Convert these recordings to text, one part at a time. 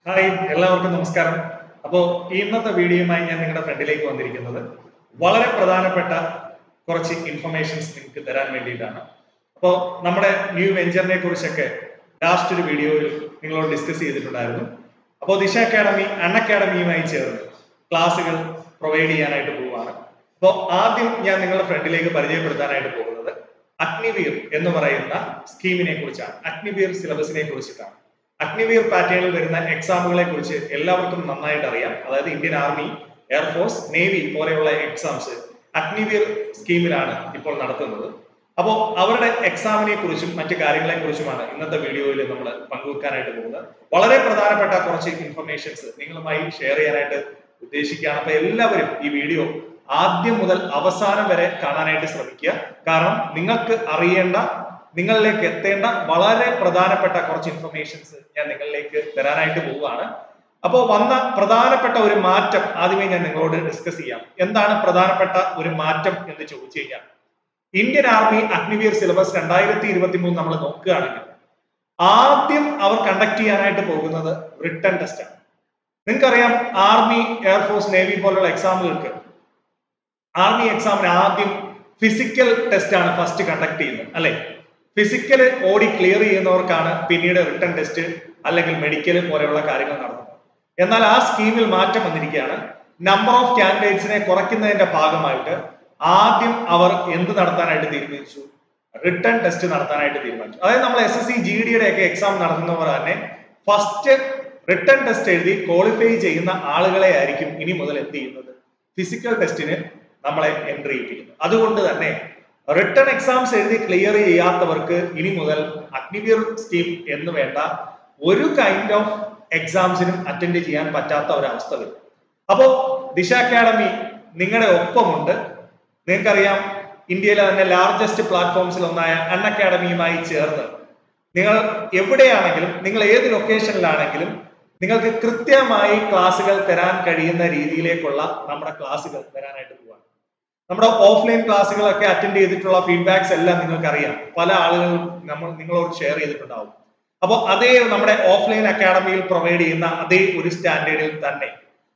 hi എല്ലാവർക്കും നമസ്കാരം അപ്പോൾ ഇന്നത്തെ വീഡിയോയുമായി ഞാൻ നിങ്ങളുടെ ഫ്രണ്ടിലേക്ക് വന്നിരിക്കുന്നത് വളരെ പ്രധാനപ്പെട്ട കുറച്ച് ഇൻഫർമേഷൻസ് നിങ്ങൾക്ക് തരാൻ വേണ്ടിയിട്ടാണ് അപ്പോൾ നമ്മുടെ ന്യൂ വെഞ്ചറിനെ കുറിച്ചൊക്കെ ലാസ്റ്റ് ഒരു വീഡിയോയിൽ നിങ്ങളോട് ഡിസ്കസ് ചെയ്തിട്ടുണ്ടായിരുന്നു അപ്പോൾ ദിശ അക്കാഡമി അൺ അക്കാഡമിയുമായി ചേർന്ന് ക്ലാസ്സുകൾ പ്രൊവൈഡ് ചെയ്യാനായിട്ട് പോവുകയാണ് അപ്പോൾ ആദ്യം ഞാൻ നിങ്ങളുടെ ഫ്രണ്ടിലേക്ക് പരിചയപ്പെടുത്താനായിട്ട് പോകുന്നത് അഗ്നിവീർ എന്ന് പറയുന്ന സ്കീമിനെ കുറിച്ചാണ് അഗ്നിവീർ സിലബസിനെ കുറിച്ചിട്ടാണ് അഗ്നിവീർ പാറ്റേണിൽ വരുന്ന എക്സാമുകളെ കുറിച്ച് എല്ലാവർക്കും നന്നായിട്ട് അറിയാം അതായത് ഇന്ത്യൻ ആർമി എയർഫോഴ്സ് നേവി പോലെയുള്ള എക്സാംസ് അഗ്നിവീർ സ്കീമിലാണ് ഇപ്പോൾ നടത്തുന്നത് അപ്പോൾ അവരുടെ എക്സാമിനെ കുറിച്ചും മറ്റു കാര്യങ്ങളെ കുറിച്ചുമാണ് ഇന്നത്തെ വീഡിയോയിൽ നമ്മൾ പങ്കുവെക്കാനായിട്ട് പോകുന്നത് വളരെ പ്രധാനപ്പെട്ട കുറച്ച് ഇൻഫർമേഷൻസ് നിങ്ങളുമായി ഷെയർ ചെയ്യാനായിട്ട് ഉദ്ദേശിക്കുകയാണ് അപ്പൊ എല്ലാവരും ഈ വീഡിയോ ആദ്യം മുതൽ അവസാനം വരെ കാണാനായിട്ട് ശ്രമിക്കുക കാരണം നിങ്ങൾക്ക് അറിയേണ്ട നിങ്ങളിലേക്ക് എത്തേണ്ട വളരെ പ്രധാനപ്പെട്ട കുറച്ച് ഇൻഫർമേഷൻസ് ഞാൻ നിങ്ങളിലേക്ക് തരാനായിട്ട് പോവുകയാണ് അപ്പോൾ വന്ന പ്രധാനപ്പെട്ട ഒരു മാറ്റം ആദ്യമേ ഞാൻ നിങ്ങളോട് ഡിസ്കസ് ചെയ്യാം എന്താണ് പ്രധാനപ്പെട്ട ഒരു മാറ്റം എന്ന് ചോദിച്ചു കഴിഞ്ഞാൽ ഇന്ത്യൻ ആർമി അഗ്നിവീർ സിലബസ് രണ്ടായിരത്തി ഇരുപത്തി മൂന്ന് നമ്മൾ നോക്കുകയാണെങ്കിൽ ആദ്യം അവർ കണ്ടക്ട് ചെയ്യാനായിട്ട് പോകുന്നത് റിട്ടേൺ ടെസ്റ്റ് ആണ് നിങ്ങൾക്കറിയാം ആർമി എയർഫോഴ്സ് നേവി പോലുള്ള എക്സാമുകൾക്ക് ആർമി എക്സാമിന് ആദ്യം ഫിസിക്കൽ ടെസ്റ്റ് ആണ് ഫസ്റ്റ് കണ്ടക്ട് ചെയ്യുന്നത് അല്ലെ ഫിസിക്കൽ ഓടി ക്ലിയർ ചെയ്യുന്നവർക്കാണ് പിന്നീട് റിട്ടേൺ ടെസ്റ്റ് അല്ലെങ്കിൽ മെഡിക്കൽ പോലെയുള്ള കാര്യങ്ങൾ നടത്തുന്നത് എന്നാൽ ആ സ്കീമിൽ മാറ്റം വന്നിരിക്കുകയാണ് നമ്പർ ഓഫ് കാൻഡിഡേറ്റ്സിനെ കുറയ്ക്കുന്നതിന്റെ ഭാഗമായിട്ട് ആദ്യം അവർ എന്ത് നടത്താനായിട്ട് തീരുമാനിച്ചു റിട്ടേൺ ടെസ്റ്റ് നടത്താനായിട്ട് തീരുമാനിച്ചു അതായത് നമ്മൾ എസ് എസ് സി ജി ഡിയുടെ ഒക്കെ എക്സാം നടത്തുന്നവർ തന്നെ ഫസ്റ്റ് റിട്ടേൺ ടെസ്റ്റ് എഴുതി ക്വാളിഫൈ ചെയ്യുന്ന ആളുകളെ ആയിരിക്കും ഇനി മുതൽ എന്ത് ചെയ്യുന്നത് ഫിസിക്കൽ ടെസ്റ്റിന് നമ്മളെ എൻട്രി ചെയ്യിപ്പിക്കുന്നത് അതുകൊണ്ട് തന്നെ റിട്ടേൺ എക്സാംസ് എഴുതി ക്ലിയർ ചെയ്യാത്തവർക്ക് ഇനി മുതൽ അഗ്നിവീർ സ്കീം എന്ന് വേണ്ട ഒരു കൈൻഡ് ഓഫ് എക്സാംസിനും അറ്റൻഡ് ചെയ്യാൻ പറ്റാത്ത ഒരവസ്ഥ വരും അപ്പോ ദിശ അക്കാഡമി നിങ്ങളുടെ ഒപ്പമുണ്ട് നിങ്ങൾക്കറിയാം ഇന്ത്യയിലെ തന്നെ ലാർജസ്റ്റ് പ്ലാറ്റ്ഫോംസിൽ ഒന്നായ അൺ അക്കാഡമിയുമായി ചേർന്ന് നിങ്ങൾ എവിടെയാണെങ്കിലും നിങ്ങൾ ഏത് ലൊക്കേഷനിലാണെങ്കിലും നിങ്ങൾക്ക് കൃത്യമായി ക്ലാസ്സുകൾ തരാൻ കഴിയുന്ന രീതിയിലേക്കുള്ള നമ്മുടെ ക്ലാസ്സുകൾ തരാനായിട്ട് പോവാണ് നമ്മുടെ ഓഫ്ലൈൻ ക്ലാസ്സുകളൊക്കെ അറ്റൻഡ് ചെയ്തിട്ടുള്ള ഫീഡ്ബാക്സ് എല്ലാം നിങ്ങൾക്ക് അറിയാം പല ആളുകളും നമ്മൾ നിങ്ങളോട് ഷെയർ ചെയ്തിട്ടുണ്ടാവും അപ്പോൾ അതേ നമ്മുടെ ഓഫ്ലൈൻ അക്കാഡമിയിൽ പ്രൊവൈഡ് ചെയ്യുന്ന അതേ ഒരു സ്റ്റാൻഡേർഡിൽ തന്നെ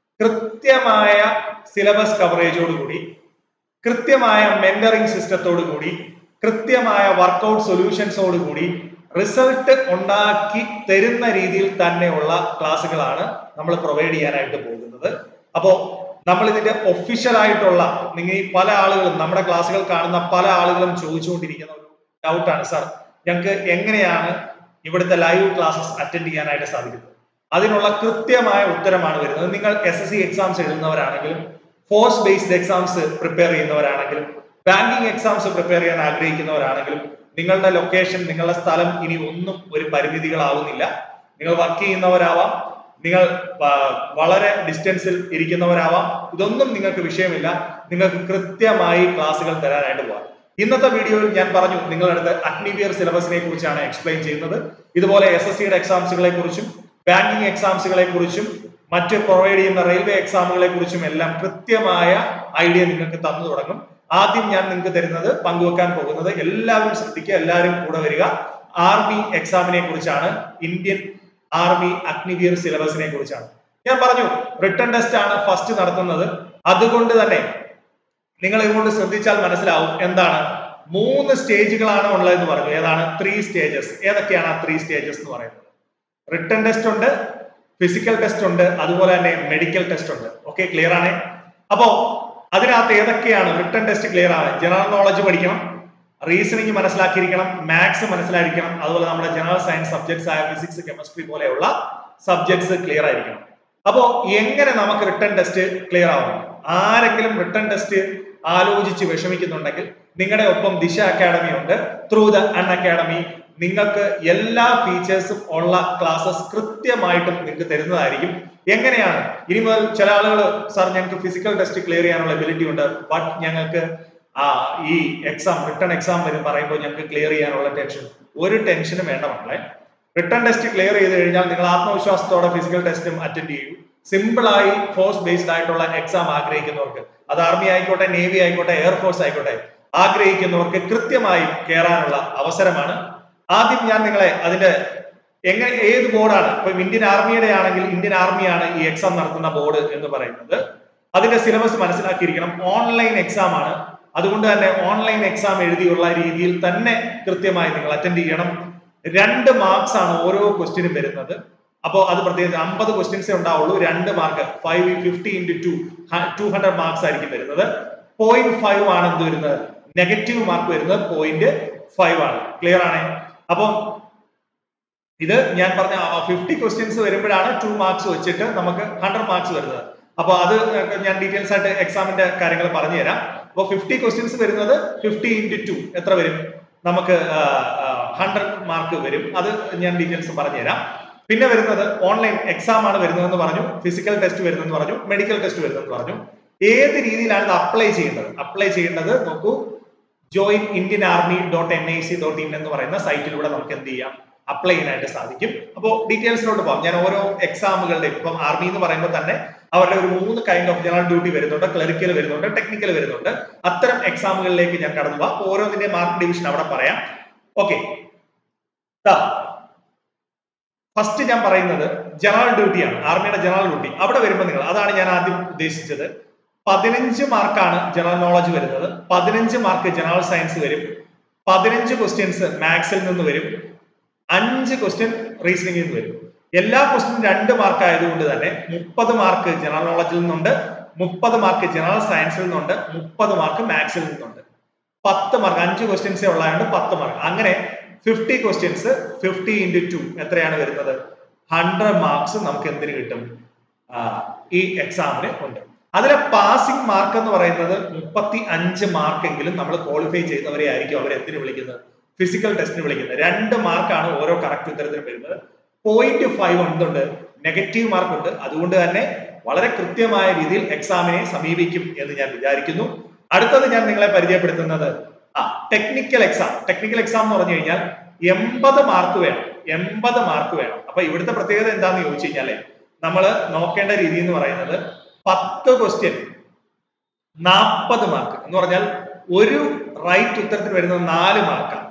കൃത്യമായ സിലബസ് കവറേജോടുകൂടി കൃത്യമായ മെന്ററിംഗ് സിസ്റ്റത്തോടു കൂടി കൃത്യമായ വർക്കൗട്ട് സൊല്യൂഷൻസോട് കൂടി റിസൾട്ട് ഉണ്ടാക്കി തരുന്ന രീതിയിൽ തന്നെയുള്ള ക്ലാസ്സുകളാണ് നമ്മൾ പ്രൊവൈഡ് ചെയ്യാനായിട്ട് പോകുന്നത് അപ്പോൾ നമ്മൾ ഇതിന്റെ ഒഫീഷ്യൽ ആയിട്ടുള്ള നിങ്ങൾ ഈ പല ആളുകളും നമ്മുടെ ക്ലാസ്സുകൾ കാണുന്ന പല ആളുകളും ചോദിച്ചുകൊണ്ടിരിക്കുന്ന ഒരു ഡൗട്ടാണ് സാർ ഞങ്ങൾക്ക് എങ്ങനെയാണ് ഇവിടുത്തെ ലൈവ് ക്ലാസ്സസ് അറ്റൻഡ് ചെയ്യാനായിട്ട് സാധിക്കുന്നത് അതിനുള്ള കൃത്യമായ ഉത്തരമാണ് വരുന്നത് നിങ്ങൾ എസ് എസ് സി എക്സാംസ് എഴുതുന്നവരാണെങ്കിലും ഫോഴ്സ് ബേസ്ഡ് എക്സാംസ് പ്രിപ്പയർ ചെയ്യുന്നവരാണെങ്കിലും ബാങ്കിങ് എക്സാംസ് പ്രിപ്പയർ ചെയ്യാൻ ആഗ്രഹിക്കുന്നവരാണെങ്കിലും നിങ്ങളുടെ ലൊക്കേഷൻ നിങ്ങളുടെ സ്ഥലം ഇനി ഒന്നും ഒരു പരിമിതികളാവുന്നില്ല നിങ്ങൾ വർക്ക് ചെയ്യുന്നവരാവാം നിങ്ങൾ വളരെ ഡിസ്റ്റൻസിൽ ഇരിക്കുന്നവരാവാം ഇതൊന്നും നിങ്ങൾക്ക് വിഷയമില്ല നിങ്ങൾക്ക് കൃത്യമായി ക്ലാസ്സുകൾ തരാനായിട്ട് പോകാം ഇന്നത്തെ വീഡിയോയിൽ ഞാൻ പറഞ്ഞു നിങ്ങളടുത്ത് അഗ്നിവിയർ സിലബസിനെ കുറിച്ചാണ് എക്സ്പ്ലെയിൻ ചെയ്യുന്നത് ഇതുപോലെ എസ് എസ് സിയുടെ എക്സാംസുകളെ കുറിച്ചും ബാങ്കിങ് എക്സാംസുകളെ കുറിച്ചും മറ്റ് പ്രൊവൈഡ് ചെയ്യുന്ന റെയിൽവേ എക്സാമുകളെ കുറിച്ചും എല്ലാം കൃത്യമായ ഐഡിയ നിങ്ങൾക്ക് തന്നു തുടങ്ങും ആദ്യം ഞാൻ നിങ്ങൾക്ക് തരുന്നത് പങ്കുവെക്കാൻ പോകുന്നത് എല്ലാവരും ശ്രദ്ധിക്കുക എല്ലാവരും കൂടെ വരിക ആർമി എക്സാമിനെ കുറിച്ചാണ് ഇന്ത്യൻ ആർമി അഗ്നിവീർ സിലബസിനെ കുറിച്ചാണ് ഞാൻ പറഞ്ഞു റിട്ടേൺ ടെസ്റ്റ് ആണ് ഫസ്റ്റ് നടത്തുന്നത് അതുകൊണ്ട് തന്നെ നിങ്ങൾ ഇതുകൊണ്ട് ശ്രദ്ധിച്ചാൽ മനസ്സിലാവും എന്താണ് മൂന്ന് സ്റ്റേജുകളാണ് ഉള്ളതെന്ന് പറഞ്ഞു ഏതാണ് ത്രീ സ്റ്റേജസ് ഏതൊക്കെയാണ് ആ ത്രീ സ്റ്റേജസ് എന്ന് പറയുന്നത് റിട്ടേൺ ടെസ്റ്റ് ഉണ്ട് ഫിസിക്കൽ ടെസ്റ്റ് ഉണ്ട് അതുപോലെ തന്നെ മെഡിക്കൽ ടെസ്റ്റ് ഉണ്ട് ഓക്കെ ക്ലിയർ ആണ് അപ്പോ അതിനകത്ത് ഏതൊക്കെയാണ് റിട്ടേൺ ടെസ്റ്റ് ക്ലിയർ ആണ് ജനറൽ നോളജ് പഠിക്കണം റീസണിങ് മനസ്സിലാക്കിയിരിക്കണം മാത്സ് മനസ്സിലായിരിക്കണം അതുപോലെ നമ്മുടെ ജനറൽ സയൻസ് സബ്ജക്ട്സ് ആയ ഫിസിക്സ് കെമിസ്ട്രി പോലെയുള്ള സബ്ജക്ട്സ് ക്ലിയർ ആയിരിക്കണം അപ്പോ എങ്ങനെ നമുക്ക് റിട്ടേൺ ടെസ്റ്റ് ക്ലിയർ ആവും ആരെങ്കിലും റിട്ടേൺ ടെസ്റ്റ് ആലോചിച്ച് വിഷമിക്കുന്നുണ്ടെങ്കിൽ നിങ്ങളുടെ ഒപ്പം ദിശ അക്കാഡമി ഉണ്ട് ത്രൂ ദ അൺ അക്കാഡമി നിങ്ങൾക്ക് എല്ലാ ഫീച്ചേഴ്സും ഉള്ള ക്ലാസ്സസ് കൃത്യമായിട്ടും നിങ്ങൾക്ക് തരുന്നതായിരിക്കും എങ്ങനെയാണ് ഇനി മുതൽ ചില ആളുകൾ സാർ ഞങ്ങൾക്ക് ഫിസിക്കൽ ടെസ്റ്റ് ക്ലിയർ ചെയ്യാനുള്ള എബിലിറ്റി ഉണ്ട് ബട്ട് ഞങ്ങൾക്ക് ആ ഈ എക്സാം റിട്ടേൺ എക്സാം വരും പറയുമ്പോൾ ഞങ്ങൾക്ക് ക്ലിയർ ചെയ്യാനുള്ള ടെൻഷൻ ഒരു ടെൻഷനും വേണ്ട മക്കളെ റിട്ടേൺ ടെസ്റ്റ് ക്ലിയർ ചെയ്ത് കഴിഞ്ഞാൽ നിങ്ങൾ ആത്മവിശ്വാസത്തോടെ ഫിസിക്കൽ ടെസ്റ്റും അറ്റൻഡ് ചെയ്യൂ സിമ്പിൾ ആയി ഫോഴ്സ് ബേസ്ഡ് ആയിട്ടുള്ള എക്സാം ആഗ്രഹിക്കുന്നവർക്ക് അത് ആർമി ആയിക്കോട്ടെ നേവി ആയിക്കോട്ടെ എയർഫോഴ്സ് ആയിക്കോട്ടെ ആഗ്രഹിക്കുന്നവർക്ക് കൃത്യമായി കയറാനുള്ള അവസരമാണ് ആദ്യം ഞാൻ നിങ്ങളെ അതിന്റെ എങ്ങനെ ഏത് ബോർഡാണ് ഇപ്പൊ ഇന്ത്യൻ ആർമിയുടെ ആണെങ്കിൽ ഇന്ത്യൻ ആർമിയാണ് ഈ എക്സാം നടത്തുന്ന ബോർഡ് എന്ന് പറയുന്നത് അതിന്റെ സിലബസ് മനസ്സിലാക്കിയിരിക്കണം ഓൺലൈൻ എക്സാം ആണ് അതുകൊണ്ട് തന്നെ ഓൺലൈൻ എക്സാം എഴുതിയുള്ള രീതിയിൽ തന്നെ കൃത്യമായി നിങ്ങൾ അറ്റൻഡ് ചെയ്യണം രണ്ട് മാർക്സ് ആണ് ഓരോ ക്വസ്റ്റ്യനും വരുന്നത് അപ്പോൾ അത് പ്രത്യേകിച്ച് അമ്പത് ക്വസ്റ്റ്യൻസേ ഉണ്ടാവുള്ളൂ രണ്ട് mark five fifty into two two hundred marks ആയിരിക്കും വരുന്നത് പോയിന്റ് ഫൈവ് ആണ് എന്ത് വരുന്നത് നെഗറ്റീവ് മാർക്ക് വരുന്നത് പോയിന്റ് ഫൈവ് ആണ് ക്ലിയർ ആണ് അപ്പം ഇത് ഞാൻ പറഞ്ഞ ഫിഫ്റ്റി ക്വസ്റ്റ്യൻസ് വരുമ്പോഴാണ് ടു മാർക്സ് വെച്ചിട്ട് നമുക്ക് ഹൺഡ്രഡ് മാർക്സ് വരുന്നത് അപ്പൊ അത് ഞാൻ ഡീറ്റെയിൽസ് ആയിട്ട് എക്സാമിന്റെ കാര്യങ്ങൾ പറഞ്ഞു തരാം അപ്പോൾ ഫിഫ്റ്റി ക്വസ്റ്റ്യൻസ് വരുന്നത് ഫിഫ്റ്റി ഇൻറ്റു ടു എത്ര വരും നമുക്ക് ഹൺഡ്രഡ് മാർക്ക് വരും അത് ഞാൻ ഡീറ്റെയിൽസ് പറഞ്ഞു തരാം പിന്നെ വരുന്നത് ഓൺലൈൻ എക്സാം ആണ് വരുന്നതെന്ന് പറഞ്ഞു ഫിസിക്കൽ ടെസ്റ്റ് വരുന്നതെന്ന് പറഞ്ഞു മെഡിക്കൽ ടെസ്റ്റ് വരുന്നതെന്ന് പറഞ്ഞു ഏത് രീതിയിലാണ് ഇത് അപ്ലൈ ചെയ്യേണ്ടത് അപ്ലൈ ചെയ്യേണ്ടത് നോക്കൂ join Indian army dot N I C dot in എന്ന് പറയുന്ന സൈറ്റിലൂടെ നമുക്ക് എന്ത് ചെയ്യാം അപ്ലൈ ചെയ്യാനായിട്ട് സാധിക്കും അപ്പോൾ ഡീറ്റെയിൽസിലോട്ട് പോകാം ഞാൻ ഓരോ എക്സാമുകളുടെ ഇപ്പം ആർമി എന്ന് പറയുമ്പോൾ തന്നെ അവരുടെ ഒരു മൂന്ന് കൈൻഡ് ഓഫ് ജനറൽ ഡ്യൂട്ടി വരുന്നുണ്ട് ക്ലറിക്കൽ വരുന്നുണ്ട് ടെക്നിക്കൽ വരുന്നുണ്ട് അത്തരം എക്സാമുകളിലേക്ക് ഞാൻ കടന്നു പോവാം ഓരോന്നിന്റെ മാർക്ക് ഡിവിഷൻ അവിടെ പറയാം ഓക്കെ ഫസ്റ്റ് ഞാൻ പറയുന്നത് ജനറൽ ഡ്യൂട്ടിയാണ് ആർമിയുടെ ജനറൽ ഡ്യൂട്ടി അവിടെ വരുമ്പോൾ നിങ്ങൾ അതാണ് ഞാൻ ആദ്യം ഉദ്ദേശിച്ചത് പതിനഞ്ച് മാർക്കാണ് ജനറൽ നോളജ് വരുന്നത് പതിനഞ്ച് മാർക്ക് ജനറൽ സയൻസ് വരും പതിനഞ്ച് ക്വസ്റ്റ്യൻസ് മാത്സിൽ നിന്ന് വരും അഞ്ച് ക്വസ്റ്റ്യൻ റീസണിംഗിൽ നിന്ന് വരും എല്ലാ ക്വസ്റ്റ്യനും രണ്ട് മാർക്ക് ആയതുകൊണ്ട് തന്നെ മുപ്പത് മാർക്ക് ജനറൽ നോളജിൽ നിന്നുണ്ട് മുപ്പത് മാർക്ക് ജനറൽ സയൻസിൽ നിന്നുണ്ട് മുപ്പത് മാർക്ക് മാത്സിൽ നിന്നുണ്ട് പത്ത് മാർക്ക് അഞ്ച് ക്വസ്റ്റ്യൻസേ ഉള്ളതുകൊണ്ട് പത്ത് മാർക്ക് അങ്ങനെ fifty questions fifty into two എത്രയാണ് വരുന്നത് ഹൺഡ്രഡ് മാർക്സ് നമുക്ക് എന്തിന് കിട്ടും ഈ എക്സാമിന് ഉണ്ട് അതിലെ പാസിംഗ് മാർക്ക് എന്ന് പറയുന്നത് മുപ്പത്തി അഞ്ച് മാർക്കെങ്കിലും നമ്മൾ ക്വാളിഫൈ ചെയ്യുന്നവരെ ആയിരിക്കും അവർ എന്തിനു വിളിക്കുന്നത് ഫിസിക്കൽ ടെസ്റ്റിന് വിളിക്കുന്നത് രണ്ട് മാർക്കാണ് ഓരോ കറക്റ്റ് ഉത്തരത്തിന് വരുന്നത് പോയിന്റ് ഫൈവ് എന്തുണ്ട് നെഗറ്റീവ് മാർക്ക് ഉണ്ട് അതുകൊണ്ട് തന്നെ വളരെ കൃത്യമായ രീതിയിൽ എക്സാമിനെ സമീപിക്കും എന്ന് ഞാൻ വിചാരിക്കുന്നു അടുത്തത് ഞാൻ നിങ്ങളെ പരിചയപ്പെടുത്തുന്നത് ആ ടെക്നിക്കൽ എക്സാം ടെക്നിക്കൽ എക്സാം എന്ന് പറഞ്ഞു കഴിഞ്ഞാൽ എൺപത് മാർക്ക് വേണം എൺപത് മാർക്ക് വേണം അപ്പൊ ഇവിടുത്തെ പ്രത്യേകത എന്താണെന്ന് ചോദിച്ചു കഴിഞ്ഞാല് നമ്മൾ നോക്കേണ്ട രീതി എന്ന് പറയുന്നത് പത്ത് ക്വസ്റ്റ്യൻ നാൽപ്പത് മാർക്ക് എന്ന് പറഞ്ഞാൽ ഒരു റൈറ്റ് ഉത്തരത്തിന് വരുന്നത് നാല് മാർക്കാണ്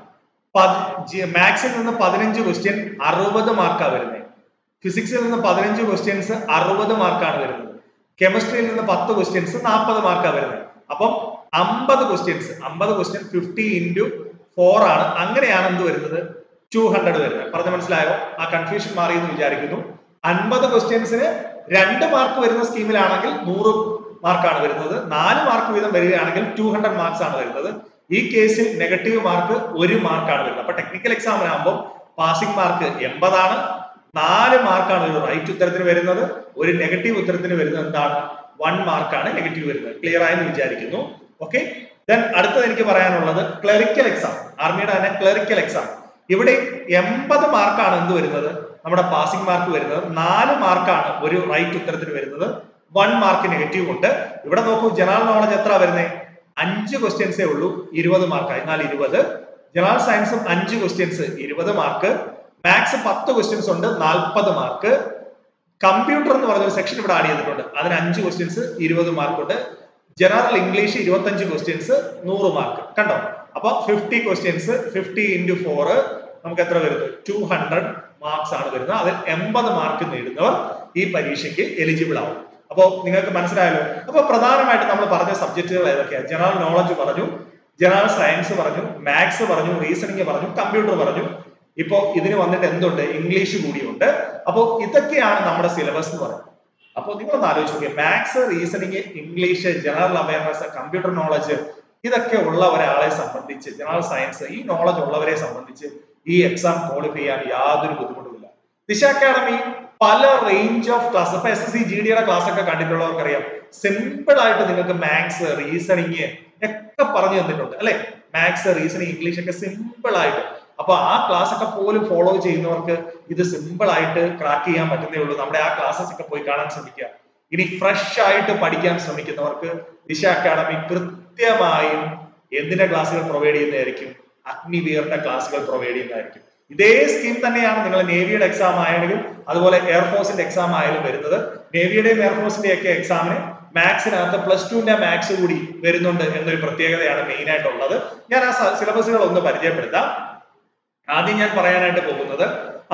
മാത്സിൽ നിന്ന് പതിനഞ്ച് ക്വസ്റ്റ്യൻ അറുപത് മാർക്കാണ് വരുന്നത് ഫിസിക്സിൽ നിന്ന് പതിനഞ്ച് ക്വസ്റ്റ്യൻസ് അറുപത് മാർക്കാണ് വരുന്നത് കെമിസ്ട്രിയിൽ നിന്ന് പത്ത് ക്വസ്റ്റ്യൻസ് നാൽപ്പത് മാർക്കാണ് വരുന്നത് അപ്പം അമ്പത് ക്വസ്റ്റ്യൻസ് അമ്പത് ക്വസ്റ്റ്യൻ ഫിഫ്റ്റി ഇൻറ്റു ഫോർ ആണ് അങ്ങനെയാണ് എന്ത് വരുന്നത് ടു ഹൺഡ്രഡ് വരുന്നത് പറഞ്ഞ മനസ്സിലായോ ആ കൺഫ്യൂഷൻ മാറി എന്ന് വിചാരിക്കുന്നു അൻപത് ക്വസ്റ്റ്യൻസിന് രണ്ട് മാർക്ക് വരുന്ന സ്കീമിലാണെങ്കിൽ നൂറ് മാർക്കാണ് വരുന്നത് നാല് മാർക്ക് വീതം വരികയാണെങ്കിൽ ടു ഹൺഡ്രഡ് മാർക്സ് ആണ് വരുന്നത് ഈ കേസിൽ നെഗറ്റീവ് മാർക്ക് ഒരു മാർക്കാണ് വരുന്നത് അപ്പൊ ടെക്നിക്കൽ എക്സാമിനാകുമ്പോൾ പാസിംഗ് മാർക്ക് എൺപതാണ് നാല് മാർക്കാണ് ഒരു റൈറ്റ് ഉത്തരത്തിന് വരുന്നത് ഒരു നെഗറ്റീവ് ഉത്തരത്തിന് വരുന്നത് എന്താണ് വൺ മാർക്കാണ് നെഗറ്റീവ് വരുന്നത് ക്ലിയർ ആയെന്ന് വിചാരിക്കുന്നു ഓക്കെ ദെൻ അടുത്തത് എനിക്ക് പറയാനുള്ളത് ക്ലറിക്കൽ എക്സാം ആർമിയുടെ തന്നെ ക്ലറിക്കൽ എക്സാം ഇവിടെ എൺപത് മാർക്കാണ് എന്ത് വരുന്നത് നമ്മുടെ പാസിംഗ് മാർക്ക് വരുന്നത് നാല് മാർക്കാണ് ഒരു റൈറ്റ് ഉത്തരത്തിന് വരുന്നത് വൺ മാർക്ക് നെഗറ്റീവ് ഉണ്ട് ഇവിടെ നോക്കൂ ജനറൽ നോളജ് എത്ര വരുന്നത് അഞ്ച് ക്വസ്റ്റ്യൻസേ ഉള്ളൂ ഇരുപത് മാർക്ക് എന്നാൽ ഇരുപത് ജനറൽ സയൻസും അഞ്ച് ക്വസ്റ്റ്യൻസ് ഇരുപത് മാർക്ക് മാത്സ് പത്ത് ക്വസ്റ്റ്യൻസ് ഉണ്ട് നാൽപ്പത് മാർക്ക് കമ്പ്യൂട്ടർ എന്ന് പറഞ്ഞ ഒരു സെക്ഷൻ ഇവിടെ ആഡ് ചെയ്തിട്ടുണ്ട് അതിന് അഞ്ച് ക്വസ്റ്റ്യൻസ് ഇരുപത് മാർക്ക് ഉണ്ട് ജനറൽ ഇംഗ്ലീഷ് ഇരുപത്തഞ്ച് ക്വസ്റ്റ്യൻസ് നൂറ് മാർക്ക് കണ്ടോ അപ്പൊ fifty questions fifty into four നമുക്ക് എത്ര വരുന്നത് ടു ഹൺഡ്രഡ് മാർക്സ് ആണ് വരുന്നത് അതിൽ എൺപത് മാർക്ക് നേടുന്നവർ ഈ പരീക്ഷയ്ക്ക് എലിജിബിൾ ആവും അപ്പോ നിങ്ങൾക്ക് മനസ്സിലായല്ലോ അപ്പൊ പ്രധാനമായിട്ട് നമ്മൾ പറഞ്ഞ സബ്ജക്റ്റുകൾ ഏതൊക്കെയാണ് ജനറൽ നോളജ് പറഞ്ഞു ജനറൽ സയൻസ് പറഞ്ഞു മാത്സ് പറഞ്ഞു റീസണിങ് പറഞ്ഞു കമ്പ്യൂട്ടർ പറഞ്ഞു ഇപ്പോ ഇതിന് വന്നിട്ട് എന്തുണ്ട് ഇംഗ്ലീഷ് കൂടിയുണ്ട് അപ്പോൾ ഇതൊക്കെയാണ് നമ്മുടെ സിലബസ് എന്ന് പറയുന്നത് അപ്പോൾ നിങ്ങളൊന്ന് ആലോചിച്ച് നോക്കിയാൽ maths reasoning English general awareness computer knowledge ഇതൊക്കെ ഉള്ള ഒരാളെ സംബന്ധിച്ച് ജനറൽ സയൻസ് ഈ നോളജ് ഉള്ളവരെ സംബന്ധിച്ച് ഈ എക്സാം ക്വാളിഫൈ ചെയ്യാൻ യാതൊരു ബുദ്ധിമുട്ടുമില്ല ദിശ അക്കാഡമി പല റേഞ്ച് ഓഫ് ക്ലാസ് ഇപ്പൊ എസ് എസ് സി ജി ഡിയുടെ ക്ലാസ് ഒക്കെ കണ്ടിട്ടുള്ളവർക്കറിയാം സിമ്പിൾ ആയിട്ട് നിങ്ങൾക്ക് മാത്സ് റീസണിങ് ഒക്കെ പറഞ്ഞു തന്നിട്ടുണ്ട് അല്ലെ മാത്സ് റീസണിങ് ഇംഗ്ലീഷ് ഒക്കെ സിമ്പിൾ ആയിട്ട് അപ്പൊ ആ ക്ലാസ് ഒക്കെ പോലും ഫോളോ ചെയ്യുന്നവർക്ക് ഇത് സിമ്പിൾ ആയിട്ട് ക്രാക്ക് ചെയ്യാൻ പറ്റുന്നേ ഉള്ളൂ നമ്മുടെ ആ ക്ലാസ്സസ് ഒക്കെ പോയി കാണാൻ ശ്രമിക്കുക ഇനി ഫ്രഷ് ആയിട്ട് പഠിക്കാൻ ശ്രമിക്കുന്നവർക്ക് ദിശ അക്കാഡമി കൃത്യമായും എന്തിന്റെ ക്ലാസ്സുകൾ പ്രൊവൈഡ് ചെയ്യുന്നതായിരിക്കും അഗ്നിവീറിന്റെ ക്ലാസ്സുകൾ പ്രൊവൈഡ് ചെയ്യുന്നതായിരിക്കും ഇതേ സ്കീം തന്നെയാണ് നിങ്ങൾ നേവിയുടെ എക്സാം ആയാലും അതുപോലെ എയർഫോഴ്സിന്റെ എക്സാം ആയാലും വരുന്നത് നേവിയുടെയും എയർഫോഴ്സിന്റെ ഒക്കെ എക്സാമിന് മാത്സിനകത്ത് പ്ലസ് ടുവിന്റെ മാത്സ് കൂടി വരുന്നുണ്ട് എന്നൊരു പ്രത്യേകതയാണ് മെയിൻ ആയിട്ടുള്ളത് ഞാൻ ആ സിലബസുകൾ ഒന്ന് പരിചയപ്പെടുത്താം ആദ്യം ഞാൻ പറയാനായിട്ട് പോകുന്നത് ആ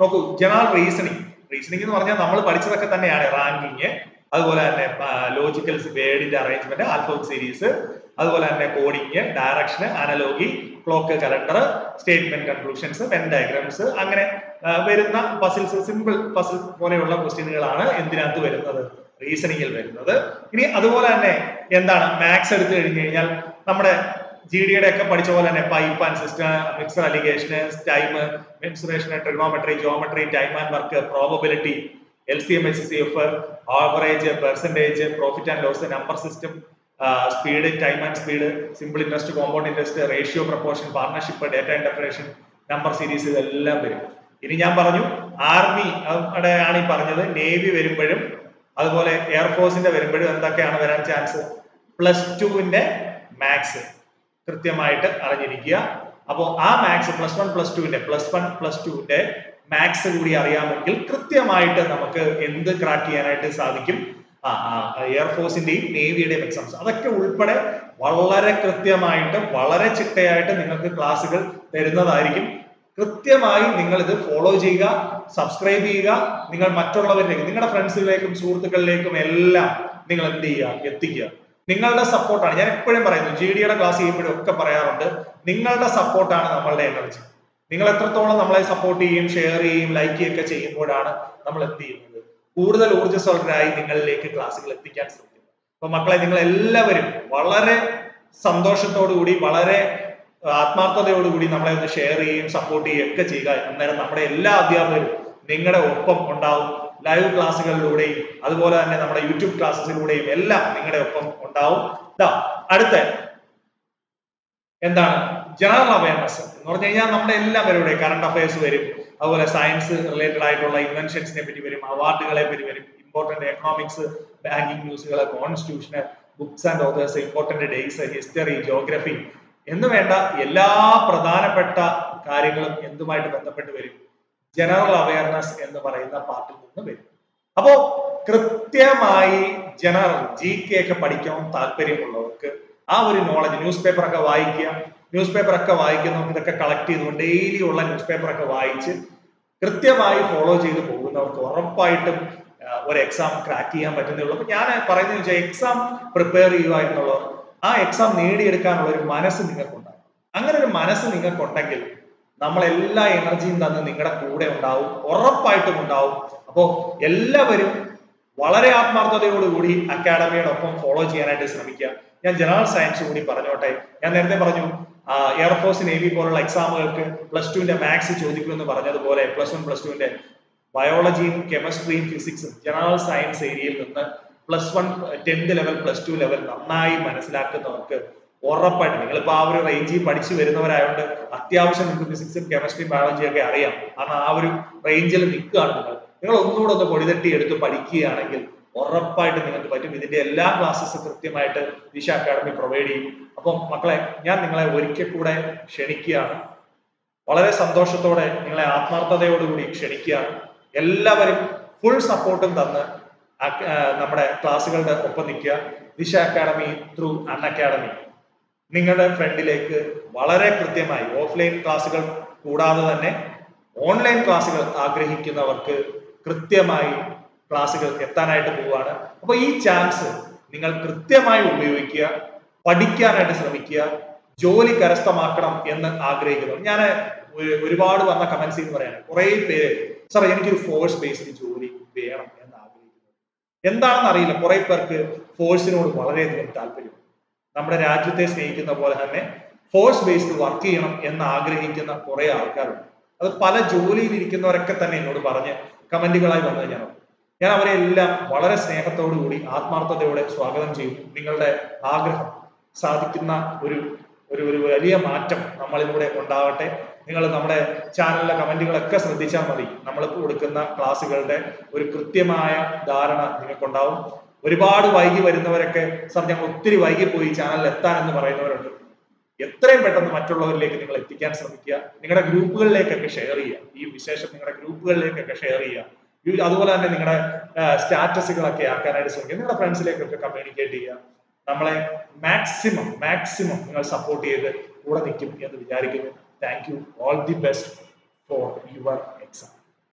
നോക്കൂ ജനറൽ റീസണിങ് റീസണിങ് എന്ന് പറഞ്ഞാൽ നമ്മൾ പഠിച്ചതൊക്കെ തന്നെയാണ് റാങ്കിങ് അതുപോലെ തന്നെ ലോജിക്കൽ വേർഡിന്റെ അറേഞ്ച്മെന്റ് ആൽഫബറ്റ് സീരീസ് അതുപോലെ തന്നെ coding direction analogy clock calendar statement conclusions Venn diagrams അങ്ങനെ ആ, വരുന്ന പസിൽസ് സിമ്പിൾ പസിൽ പോലെയുള്ള ക്വസ്റ്റ്യനുകളാണ് എന്തിനകത്ത് വരുന്നത് റീസണിങ്ങിൽ വരുന്നത് ഇനി അതുപോലെ തന്നെ എന്താണ് മാത്സ് എടുത്തു കഴിഞ്ഞു കഴിഞ്ഞാൽ നമ്മുടെ ജി ഡിയുടെ ഒക്കെ പഠിച്ച പോലെ തന്നെ pipe and cistern mixture alligation time mensuration trigonometry geometry time and work probability L C M H C F average percentage profit and loss number system speed time and speed simple interest compound interest ratio proportion partnership data interpretation number series ഇതെല്ലാം വരും ഇനി ഞാൻ പറഞ്ഞു army അവിടെ ആണ് ഈ പറഞ്ഞത് navy വരുമ്പോഴും അതുപോലെ എയർഫോഴ്സിന്റെ വരുമ്പോഴും എന്തൊക്കെയാണ് വരാൻ ചാൻസ് പ്ലസ് ടുവിന്റെ മാത്സ് കൃത്യമായിട്ട് അറിഞ്ഞിരിക്കുക അപ്പോൾ ആ മാത്സ് പ്ലസ് വൺ പ്ലസ് ടുവിന്റെ പ്ലസ് വൺ പ്ലസ് ടുവിന്റെ മാത്സ് കൂടി അറിയാമെങ്കിൽ കൃത്യമായിട്ട് നമുക്ക് എന്ത് ക്രാക്ക് ചെയ്യാനായിട്ട് സാധിക്കും ആ എയർഫോഴ്സിന്റെയും നേവിയുടെയും എക്സാംസ് അതൊക്കെ ഉൾപ്പെടെ വളരെ കൃത്യമായിട്ട് വളരെ ചിട്ടയായിട്ട് നിങ്ങൾക്ക് ക്ലാസ്സുകൾ തരുന്നതായിരിക്കും കൃത്യമായി നിങ്ങൾ ഇത് ഫോളോ ചെയ്യുക സബ്സ്ക്രൈബ് ചെയ്യുക നിങ്ങൾ മറ്റുള്ളവരിലേക്ക് നിങ്ങളുടെ ഫ്രണ്ട്സിലേക്കും സുഹൃത്തുക്കളിലേക്കും എല്ലാം നിങ്ങൾ എന്ത് ചെയ്യുക എത്തിക്കുക നിങ്ങളുടെ സപ്പോർട്ടാണ് ഞാൻ എപ്പോഴും പറയുന്നു ജി ഡിയുടെ ക്ലാസ് ചെയ്യുമ്പോഴും ഒക്കെ പറയാറുണ്ട് നിങ്ങളുടെ സപ്പോർട്ടാണ് നമ്മളുടെ എനർജി നിങ്ങൾ എത്രത്തോളം നമ്മളെ സപ്പോർട്ട് ചെയ്യും ഷെയർ ചെയ്യും ലൈക്ക് ചെയ്യുകയൊക്കെ ചെയ്യുമ്പോഴാണ് നമ്മൾ എന്ത് ചെയ്യുന്നത് കൂടുതൽ ഊർജ്ജസ്വലരായി നിങ്ങളിലേക്ക് ക്ലാസ്സുകൾ എത്തിക്കാൻ ശ്രമിക്കുന്നത് അപ്പൊ മക്കളെ നിങ്ങൾ എല്ലാവരും വളരെ സന്തോഷത്തോടു കൂടി വളരെ ആത്മാർത്ഥതയോടുകൂടി നമ്മളെ ഒന്ന് ഷെയർ ചെയ്യുകയും സപ്പോർട്ട് ചെയ്യുകയും ഒക്കെ ചെയ്യുക അന്നേരം നമ്മുടെ എല്ലാ അധ്യാപകരും നിങ്ങളുടെ ഒപ്പം ഉണ്ടാവും ലൈവ് ക്ലാസ്സുകളിലൂടെയും അതുപോലെ തന്നെ നമ്മുടെ യൂട്യൂബ് ക്ലാസ്സുകളിലൂടെയും എല്ലാം നിങ്ങളുടെ ഒപ്പം ഉണ്ടാവും ദാ അടുത്ത എന്താണ് ജനറൽ അവയർനെസ് എന്ന് പറഞ്ഞു കഴിഞ്ഞാൽ നമ്മുടെ എല്ലാവരുടെ കറണ്ട് അഫയേഴ്സ് വരും അതുപോലെ സയൻസ് റിലേറ്റഡ് ആയിട്ടുള്ള ഇൻവെൻഷൻസിനെ പറ്റി വരും അവാർഡുകളെ പറ്റി വരും ഇമ്പോർട്ടന്റ് എക്കണോമിക്സ് ബാങ്കിങ് ന്യൂസുകൾ constitution books and authors important days history geography എന്ന് വേണ്ട എല്ലാ പ്രധാനപ്പെട്ട കാര്യങ്ങളും എന്തുമായിട്ട് ബന്ധപ്പെട്ട് വരും ജനറൽ അവയർനെസ് എന്ന് പറയുന്ന പാർട്ടിൽ നിന്ന് വരും അപ്പോ കൃത്യമായി ജനറൽ ജി കെ ഒക്കെ പഠിക്കാൻ താല്പര്യമുള്ളവർക്ക് ആ ഒരു നോളജ് ന്യൂസ് പേപ്പർ ഒക്കെ വായിക്കുക ന്യൂസ് പേപ്പർ ഒക്കെ വായിക്കുന്നവർക്ക് ഇതൊക്കെ കളക്ട് ചെയ്തുകൊണ്ട് ഡെയിലി ഉള്ള ന്യൂസ് പേപ്പർ ഒക്കെ വായിച്ച് കൃത്യമായി ഫോളോ ചെയ്ത് പോകുന്നവർക്ക് ഉറപ്പായിട്ടും ആ, ഒരു എക്സാം ക്രാക്ക് ചെയ്യാൻ പറ്റുന്നേ ഉള്ളൂ അപ്പൊ ഞാൻ പറയുന്നത് വെച്ചാൽ എക്സാം പ്രിപ്പയർ ചെയ്യുക എന്നുള്ളത് ആ എക്സാം നേടിയെടുക്കാനുള്ള ഒരു മനസ്സ് നിങ്ങൾക്കുണ്ടാകും അങ്ങനെ ഒരു മനസ്സ് നിങ്ങൾക്കുണ്ടെങ്കിൽ നമ്മൾ എല്ലാ എനർജിയും തന്ന് നിങ്ങളുടെ കൂടെ ഉണ്ടാവും ഉറപ്പായിട്ടും ഉണ്ടാവും അപ്പോൾ എല്ലാവരും വളരെ ആത്മാർത്ഥതയോടുകൂടി അക്കാഡമിയുടെ ഒപ്പം ഫോളോ ചെയ്യാനായിട്ട് ശ്രമിക്കുക ഞാൻ ജനറൽ സയൻസ് കൂടി പറഞ്ഞോട്ടെ ഞാൻ നേരത്തെ പറഞ്ഞു എയർഫോഴ്സ് നേവി പോലുള്ള എക്സാമുകൾക്ക് പ്ലസ് ടുവിന്റെ മാത്സ് ചോദിക്കുമെന്ന് പറഞ്ഞതുപോലെ പ്ലസ് വൺ പ്ലസ് ടുവിന്റെ ബയോളജിയും കെമിസ്ട്രിയും ഫിസിക്സും ജനറൽ സയൻസ് ഏരിയയിൽ നിന്ന് plus one tenth level plus two level നന്നായി മനസ്സിലാക്കുന്നവർക്ക് ഉറപ്പായിട്ട് നിങ്ങളിപ്പോ ആ ഒരു റേഞ്ചിൽ പഠിച്ചു വരുന്നവരായതുകൊണ്ട് അത്യാവശ്യം നിങ്ങൾക്ക് ഫിസിക്സും കെമിസ്ട്രിയും ബയോളജിയും ഒക്കെ അറിയാം കാരണം ആ ഒരു റേഞ്ചിൽ നിൽക്കുകയാണ് നിങ്ങൾ നിങ്ങൾ ഒന്നുകൂടെ ഒന്ന് പൊടിതട്ടി എടുത്ത് പഠിക്കുകയാണെങ്കിൽ ഉറപ്പായിട്ട് നിങ്ങൾക്ക് പറ്റും ഇതിന്റെ എല്ലാ ക്ലാസ്സസ് കൃത്യമായിട്ട് ദിശ അക്കാഡമി പ്രൊവൈഡ് ചെയ്യും അപ്പം മക്കളെ ഞാൻ നിങ്ങളെ ഒരിക്കൽ കൂടെ ക്ഷണിക്കുകയാണ് വളരെ സന്തോഷത്തോടെ നിങ്ങളെ ആത്മാർത്ഥതയോടുകൂടി ക്ഷണിക്കുകയാണ് എല്ലാവരും ഫുൾ സപ്പോർട്ടും തന്ന് അക്ക- ആ, നമ്മുടെ ക്ലാസ്സുകളുടെ ഒപ്പം നിൽക്കുക ദിശ അക്കാഡമി ത്രൂ അൺ അക്കാഡമി നിങ്ങളുടെ ഫ്രണ്ടിലേക്ക് വളരെ കൃത്യമായി ഓഫ്ലൈൻ ക്ലാസ്സുകൾ കൂടാതെ തന്നെ ഓൺലൈൻ ക്ലാസ്സുകൾ ആഗ്രഹിക്കുന്നവർക്ക് കൃത്യമായി ക്ലാസ്സുകൾ എത്താനായിട്ട് പോവുകയാണ് അപ്പോൾ ഈ ചാൻസ് നിങ്ങൾ കൃത്യമായി ഉപയോഗിക്കുക പഠിക്കാനായിട്ട് ശ്രമിക്കുക ജോലി കരസ്ഥമാക്കണം എന്ന് ആഗ്രഹിക്കുന്നു ഞാൻ ഒരുപാട് വന്ന കമന്റ്സ് എന്ന് പറയാണ് കുറെ പേര് സാർ എനിക്കൊരു ഫോഴ്സ് ബേസ്ഡ് ജോലി വേണം എന്ന് ആഗ്രഹിക്കുന്നു എന്താണെന്ന് അറിയില്ല കുറെ പേർക്ക് ഫോഴ്സിനോട് വളരെയധികം താല്പര്യം നമ്മുടെ രാജ്യത്തെ സ്നേഹിക്കുന്ന പോലെ തന്നെ ഫോഴ്സ് ബേസ്ഡ് വർക്ക് ചെയ്യണം എന്ന് ആഗ്രഹിക്കുന്ന കുറെ ആൾക്കാരുണ്ട് അത് പല ജോലിയിൽ ഇരിക്കുന്നവരൊക്കെ തന്നെ എന്നോട് പറഞ്ഞ് കമന്റുകളായി വന്നത് ഞാൻ ഞാൻ അവരെ എല്ലാം വളരെ സ്നേഹത്തോടു കൂടി ആത്മാർത്ഥതയോടെ സ്വാഗതം ചെയ്യുന്നു നിങ്ങളുടെ ആഗ്രഹം സാധിക്കുന്ന ഒരു ഒരു ഒരു വലിയ മാറ്റം നമ്മളിലൂടെ ഉണ്ടാവട്ടെ നിങ്ങൾ നമ്മുടെ ചാനലിലെ കമന്റുകളൊക്കെ ശ്രദ്ധിച്ചാൽ മതി നമ്മൾ കൊടുക്കുന്ന ക്ലാസ്സുകളുടെ ഒരു കൃത്യമായ ധാരണ നിങ്ങൾക്കുണ്ടാവും ഒരുപാട് വൈകി വരുന്നവരൊക്കെ സാർ ഞങ്ങൾ ഒത്തിരി വൈകി പോയി ചാനലിൽ എത്താൻ എന്ന് പറയുന്നവരുണ്ട് എത്രയും പെട്ടെന്ന് മറ്റുള്ളവരിലേക്ക് നിങ്ങൾ എത്തിക്കാൻ ശ്രമിക്കുക നിങ്ങളുടെ ഗ്രൂപ്പുകളിലേക്കൊക്കെ ഷെയർ ചെയ്യുക ഈ വിശേഷം നിങ്ങളുടെ ഗ്രൂപ്പുകളിലേക്കൊക്കെ ഷെയർ ചെയ്യുക ഈ അതുപോലെ തന്നെ നിങ്ങളുടെ സ്റ്റാറ്റസുകളൊക്കെ ആക്കാനായിട്ട് ശ്രമിക്കുക നിങ്ങളുടെ ഫ്രണ്ട്സിലേക്കൊക്കെ കമ്മ്യൂണിക്കേറ്റ് ചെയ്യുക നമ്മളെ മാക്സിമം മാക്സിമം നിങ്ങൾ സപ്പോർട്ട് ചെയ്ത് കൂടെ നിൽക്കും എന്ന് വിചാരിക്കുന്നു thank you all the best for your